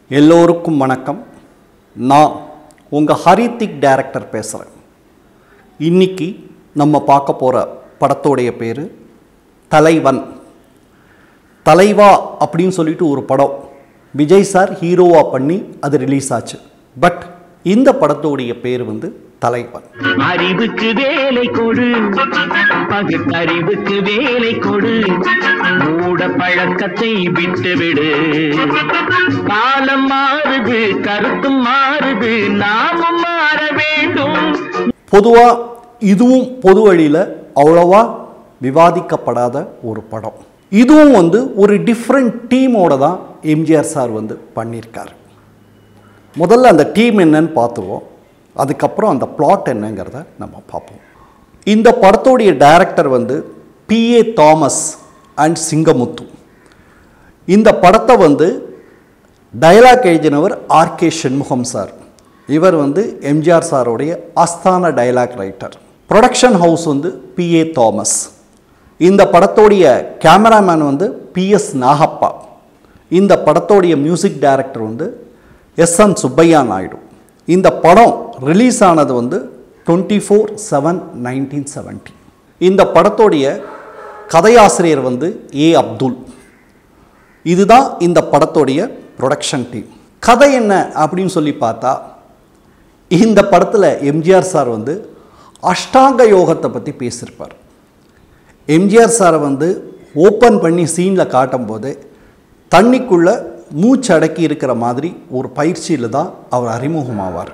எல்லோருக்கும் வணக்கம் நான் உங்கள் ஹரித்திக் டைரக்டர் பேசுகிறேன் இன்னைக்கு நம்ம பார்க்க போகிற படத்தோடைய பேர் தலைவன் தலைவா அப்படின்னு சொல்லிட்டு ஒரு படம் விஜய் சார் ஹீரோவாக பண்ணி அது ரிலீஸ் ஆச்சு பட் இந்த படத்தோடைய பேர் வந்து தலைவன் அறிவுக்கு வேலை கொடு பகுத்தறிவுக்கு வேலை கொடு மூட பழக்கத்தை விட்டுவிடு காலம் மாறுது கருத்தும் மாறுது நாமும் மாற வேண்டும் பொதுவாக இதுவும் பொது வழியில் அவ்வளோவா விவாதிக்கப்படாத ஒரு படம் இதுவும் வந்து ஒரு டிஃப்ரெண்ட் டீமோட தான் எம்ஜிஆர் சார் வந்து பண்ணியிருக்காரு முதல்ல அந்த டீம் என்னன்னு பார்த்துருவோம் அதுக்கப்புறம் அந்த பிளாட் என்னங்கிறத நம்ம பார்ப்போம் இந்த படத்தோடைய டைரக்டர் வந்து பிஏ தாமஸ் அண்ட் சிங்கமுத்து இந்த படத்தை வந்து டயலாக் எழுதினவர் ஆர்கே சண்முகம் சார் இவர் வந்து எம்ஜிஆர் சாரோடைய ஆஸ்தான டயலாக் ரைட்டர் ப்ரொடக்ஷன் ஹவுஸ் வந்து பிஏ தாமஸ் இந்த படத்தோடைய கேமராமேன் வந்து பிஎஸ் நாகப்பா இந்த படத்தோடைய மியூசிக் டைரக்டர் வந்து எஸ் என் சுப்பையா நாயுடு இந்த படம் ரிலீஸ் ஆனது வந்து twenty four seven nineteen seventy இந்த படத்தோடைய கதையாசிரியர் வந்து ஏ அப்துல் இதுதான் இந்த படத்தோடைய ப்ரொடக்ஷன் டீம் கதை என்ன அப்படின்னு சொல்லி பார்த்தா இந்த படத்தில் எம்ஜிஆர் சார் வந்து அஷ்டாங்க யோகத்தை பற்றி பேசியிருப்பார் எம்ஜிஆர் சாரை வந்து ஓப்பன் பண்ணி சீனில் காட்டும்போது தண்ணிக்குள்ளே மூச்சு அடக்கி இருக்கிற மாதிரி ஒரு பயிற்சியில் தான் அவர் அறிமுகமாவார்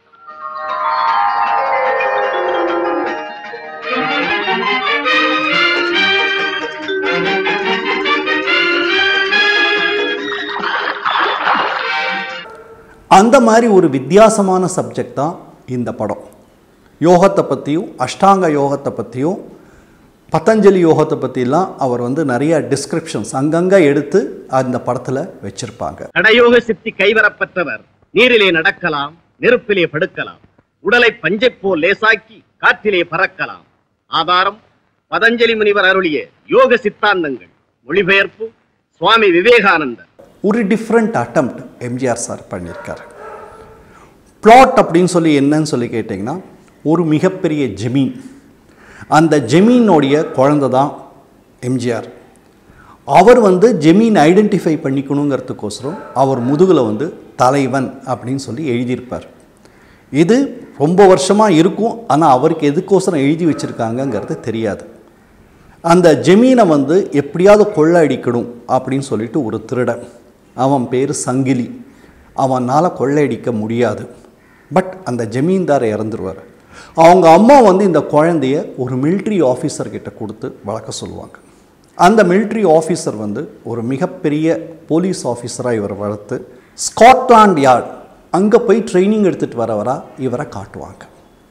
அந்த மாதிரி ஒரு வித்தியாசமான சப்ஜெக்ட் தான் இந்த படம் யோகத்தை பற்றியும் அஷ்டாங்க யோகத்தை பற்றியும் பதஞ்சலி யோகத்தை பற்றிலாம் அவர் வந்து நிறைய டிஸ்கிரிப்ஷன்ஸ் அங்கங்கே எடுத்து அந்த படத்தில் வச்சுருப்பாங்க கடயோக சித்தி கைவரப்பெற்றவர் நீரிலே நடக்கலாம் நெருப்பிலே படுக்கலாம் உடலை பஞ்சைப் போல் லேசாக்கி காற்றிலே பறக்கலாம் ஆதாரம் பதஞ்சலி முனிவர் அருளிய யோக சித்தாந்தங்கள் மொழிபெயர்ப்பு சுவாமி விவேகானந்தர் ஒரு டிஃப்ரெண்ட் அட்டம்ப்ட் எம்ஜிஆர் சார் பண்ணியிருக்காரு பிளாட் அப்படின்னு சொல்லி என்னன்னு சொல்லி கேட்டிங்கன்னா ஒரு மிகப்பெரிய ஜெமீன் அந்த ஜெமீனோடைய குழந்தை தான் எம்ஜிஆர் அவர் வந்து ஜெமீன் ஐடென்டிஃபை பண்ணிக்கணுங்கிறதுக்கோசரம் அவர் முதுகில் வந்து தலைவன் அப்படின்னு சொல்லி எழுதியிருப்பார் இது ரொம்ப வருஷமாக இருக்கும் ஆனால் அவருக்கு எதுக்கோசரம் எழுதி வச்சுருக்காங்கங்கிறது தெரியாது அந்த ஜெமீனை வந்து எப்படியாவது கொள்ளை அடிக்கணும் அப்படின்னு சொல்லிட்டு ஒரு திருடன் அவன் பேர் சங்கிலி அவனால் கொள்ளையடிக்க முடியாது பட் அந்த ஜமீன்தார் இறந்துருவார் அவங்க அம்மா வந்து இந்த குழந்தைய ஒரு மிலிட்ரி ஆஃபீஸர்கிட்ட கொடுத்து வளர்க்க சொல்லுவாங்க அந்த மிலிட்ரி ஆஃபீஸர் வந்து ஒரு மிகப்பெரிய போலீஸ் ஆஃபீஸராக இவரை வளர்த்து ஸ்காட்லாண்ட் யார்ட் அங்கே போய் ட்ரைனிங் எடுத்துகிட்டு வரவரா இவரை காட்டுவாங்க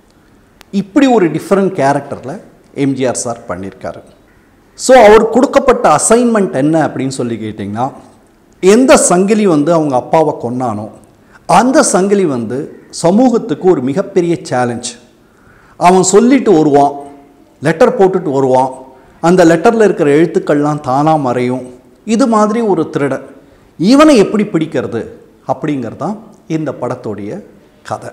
இப்படி ஒரு டிஃப்ரெண்ட் கேரக்டரில் எம்ஜிஆர் சார் பண்ணியிருக்காரு ஸோ அவர் கொடுக்கப்பட்ட அசைன்மெண்ட் என்ன அப்படின்னு சொல்லி கேட்டிங்கன்னா எந்த சங்கிலி வந்து அவங்க அப்பாவை கொன்னானோ அந்த சங்கிலி வந்து சமூகத்துக்கு ஒரு மிகப்பெரிய சேலஞ்ச் அவன் சொல்லிட்டு வருவான் லெட்டர் போட்டுட்டு வருவான் அந்த லெட்டரில் இருக்கிற எழுத்துக்கள்லாம் தானாக மறையும் இது மாதிரி ஒரு திருடன் இவனை எப்படி பிடிக்கிறது அப்படிங்கிறது தான் இந்த படத்தோடைய கதை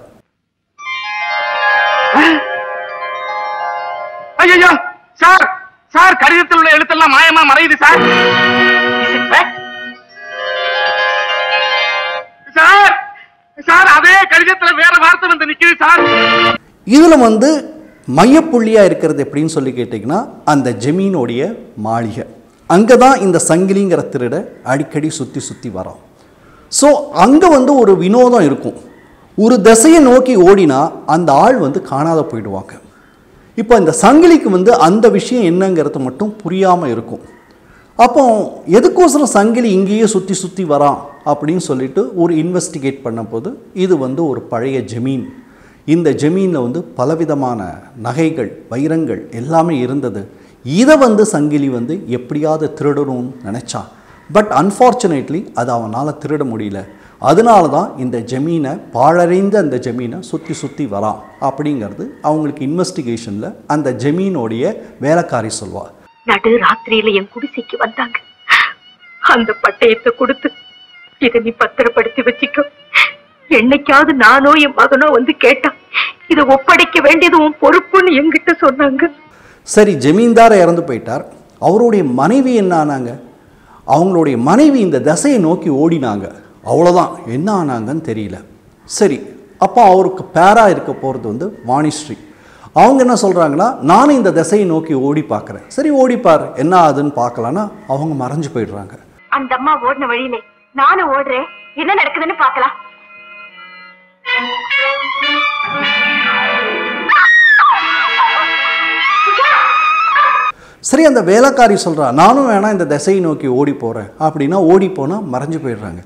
ஐயோ சார் சார் கடிதத்தில் உள்ள எழுத்தெல்லாம் மாயமா மறையுது sir Is it fact? Sir sir அதே கடிதத்துல வேற வார்த்தை வந்து நிக்குது சார் இதில் வந்து மையப்புள்ளியாக இருக்கிறது எப்படின்னு சொல்லி கேட்டிங்கன்னா அந்த ஜெமீனோடைய மாளிகை அங்கே தான் இந்த சங்கிலிங்கிற திருட அடிக்கடி சுற்றி சுற்றி வரோம் ஸோ அங்கே வந்து ஒரு வினோதம் இருக்கும் ஒரு திசையை நோக்கி ஓடினா அந்த ஆள் வந்து காணாத போயிடுவாங்க இப்போ இந்த சங்கிலிக்கு வந்து அந்த விஷயம் என்னங்கிறது மட்டும் புரியாமல் இருக்கும் அப்போ எதுக்கோசரம் சங்கிலி இங்கேயே சுற்றி சுற்றி வரான் அப்படின்னு சொல்லிட்டு ஒரு இன்வெஸ்டிகேட் பண்ணும்போது இது வந்து ஒரு பழைய ஜமீன் இந்த ஜமீனில் வந்து பலவிதமான நகைகள் வைரங்கள் எல்லாமே இருந்தது இதை வந்து சங்கிலி வந்து எப்படியாவது திருடணும்னு நினச்சான் பட் அன்ஃபார்ச்சுனேட்லி அது அவனால் திருட முடியல அதனால தான் இந்த ஜமீனை பாழடைந்த அந்த ஜமீனை சுற்றி சுற்றி வரான் அப்படிங்கிறது அவங்களுக்கு இன்வெஸ்டிகேஷனில் அந்த ஜமீனோடைய வேலைக்காரி சொல்வாள் நடு ராத்திரியில என் குடிசைக்கு வந்தாங்க அந்த பட்டயத்தை கொடுத்து இதை நீ பத்திரப்படுத்தி வச்சுக்கோ என்னைக்காவது நானோ என் மகனோ வந்து கேட்டா இதை ஒப்படைக்க வேண்டியது உன் பொறுப்புன்னு என்கிட்ட சொன்னாங்க சரி ஜமீன்தார் இறந்து போயிட்டார் அவருடைய மனைவி என்ன ஆனாங்க அவங்களுடைய மனைவி இந்த திசையை நோக்கி ஓடினாங்க அவ்வளோதான் என்ன ஆனாங்கன்னு தெரியல சரி அப்போ அவருக்கு பேரா இருக்க போகிறது வந்து வாணிஸ்ரீ அவங்க என்ன சொல்கிறாங்கன்னா நானும் இந்த திசையை நோக்கி ஓடி பார்க்குறேன் சரி ஓடிப்பார் என்ன ஆகுதுன்னு பார்க்கலான்னா அவங்க மறைஞ்சு போயிடுறாங்க அந்த அம்மா ஓடின வழியிலே நானும் ஓடுறேன் என்ன நடக்குதுன்னு பாக்கலாம் சரி அந்த வேலைக்காரி சொல்கிறா நானும் வேணா இந்த திசையை நோக்கி ஓடி போகிறேன் அப்படின்னா ஓடி போனால் மறைஞ்சு போயிடுறாங்க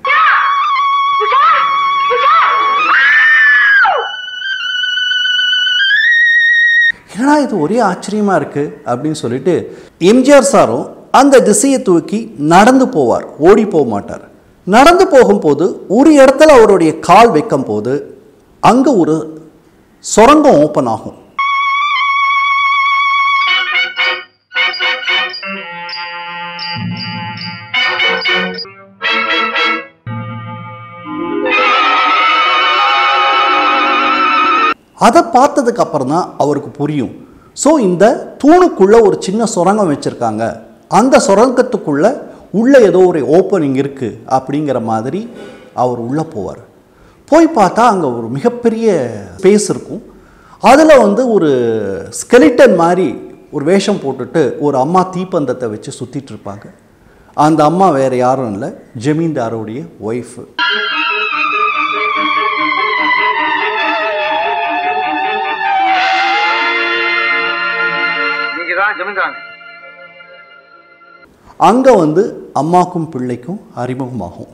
என்னடா இது ஒரே ஆச்சரியமா இருக்கு அப்படின்னு சொல்லிட்டு எம்ஜிஆர் சாரும் அந்த திசையை தூக்கி நடந்து போவார் ஓடி போக மாட்டார் நடந்து போகும்போது ஒரு இடத்துல அவருடைய கால் வைக்கும் போது அங்கே ஒரு சுரங்கம் ஓப்பன் ஆகும் அதை பார்த்ததுக்கு அப்புறம் தான் அவருக்கு புரியும் ஸோ இந்த தூணுக்குள்ள ஒரு சின்ன சுரங்கம் வச்சுருக்காங்க அந்த சுரங்கத்துக்குள்ள உள்ள ஏதோ ஒரு ஓப்பனிங் இருக்குது அப்படிங்கிற மாதிரி அவர் உள்ளே போவார் போய் பார்த்தா அங்கே ஒரு மிகப்பெரிய ஸ்பேஸ் இருக்கும் அதில் வந்து ஒரு ஸ்கெலிட்டன் மாதிரி ஒரு வேஷம் போட்டுட்டு ஒரு அம்மா தீப்பந்தத்தை வச்சு சுற்றிட்டு இருப்பாங்க அந்த அம்மா வேறு யாரும் இல்லை ஜமீன்தாரோடைய ஒய்ஃபு நீங்க தான் ஜமீன்தாங்க அங்கே வந்து அம்மாக்கும் பிள்ளைக்கும் அறிமுகமாகும்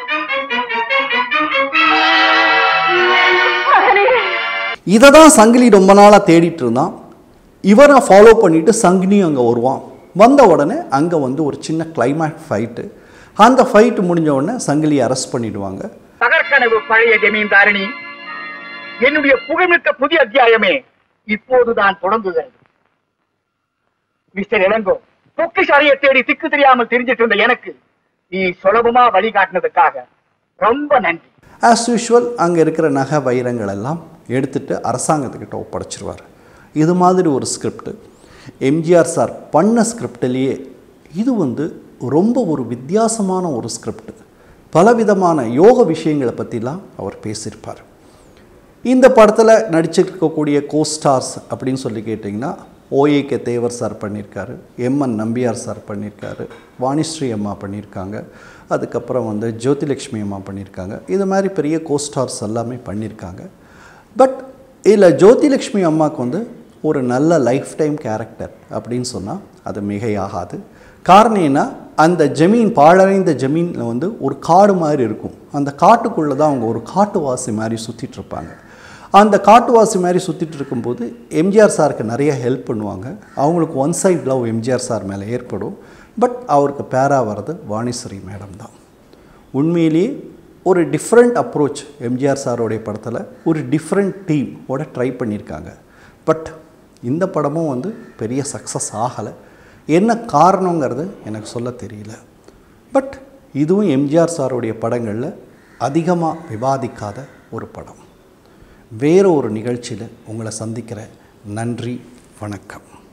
இதை தான் சங்கிலி ரொம்ப நாளாக தேடிட்டு இருந்தான் இவரை ஃபாலோ பண்ணிட்டு சங்கினியும் அங்கே வருவான் வந்த உடனே அங்கே வந்து ஒரு சின்ன கிளைமேக்ஸ் ஃபைட்டு அந்த ஃபைட்டு முடிஞ்ச உடனே சங்கிலியை அரெஸ்ட் பண்ணிடுவாங்க தகர்க்கனவு பழைய ஜமீன்தாரணி என்னுடைய புகழ்மிக்க புதிய அத்தியாயமே இப்போதுதான் தொடங்குகிறது மிஸ்டர் இளங்கோ பொக்கிஷாலையை தேடி திக்கு தெரியாமல் தெரிஞ்சிட்டு இருந்த எனக்கு நீ சுலபமா வழிகாட்டினதுக்காக ரொம்ப நன்றி ஆஸ் யூஷுவல் அங்கே இருக்கிற நகை வைரங்கள் எல்லாம் எடுத்துட்டு அரசாங்கத்துக்கிட்ட ஒப்படைச்சிருவார் இது மாதிரி ஒரு ஸ்கிரிப்ட் எம்ஜிஆர் சார் பண்ண ஸ்கிரிப்டிலேயே இது வந்து ரொம்ப ஒரு வித்தியாசமான ஒரு ஸ்கிரிப்ட் பலவிதமான யோக விஷயங்களை பற்றிலாம் அவர் பேசியிருப்பார் இந்த படத்தில் நடிச்சிருக்கக்கூடிய கோஸ்டார்ஸ் அப்படின்னு சொல்லி கேட்டிங்கன்னா ஓஏகே தேவர் சார் பண்ணியிருக்காரு எம்என் நம்பியார் சார் பண்ணியிருக்காரு வாணிஸ்ரீ அம்மா பண்ணியிருக்காங்க அதுக்கப்புறம் வந்து ஜோதிலக்ஷ்மி அம்மா பண்ணியிருக்காங்க இது மாதிரி பெரிய கோஸ்டார்ஸ் எல்லாமே பண்ணியிருக்காங்க பட் இதில் ஜோதிலக்ஷ்மி அம்மாவுக்கு வந்து ஒரு நல்ல லைஃப் டைம் கேரக்டர் அப்படின்னு சொன்னால் அது மிகையாகாது காரணம் என்ன அந்த ஜமீன் பாழடைந்த ஜமீனில் வந்து ஒரு காடு மாதிரி இருக்கும் அந்த காட்டுக்குள்ளே தான் அவங்க ஒரு காட்டுவாசி மாதிரி சுற்றிட்டு இருப்பாங்க அந்த காட்டுவாசி மாதிரி சுற்றிட்டு இருக்கும்போது எம்ஜிஆர் சாருக்கு நிறைய ஹெல்ப் பண்ணுவாங்க அவங்களுக்கு one side love MGR sir மேலே ஏற்படும் பட் அவருக்கு பேரா வர்றது வாணிஸ்வரி மேடம் தான் உண்மையிலேயே ஒரு டிஃப்ரெண்ட் அப்ரோச் எம்ஜிஆர் சாரோடைய படத்தில் ஒரு டிஃப்ரெண்ட் டீம் ஓட ட்ரை பண்ணியிருக்காங்க பட் இந்த படமும் வந்து பெரிய சக்ஸஸ் ஆகலை என்ன காரணங்கிறது எனக்கு சொல்ல தெரியல பட் இதுவும் எம்ஜிஆர் சாருடைய படங்களில் அதிகமாக விவாதிக்காத ஒரு படம் வேறு ஒரு நிகழ்ச்சியில் உங்களை சந்திக்கிறேன் நன்றி வணக்கம்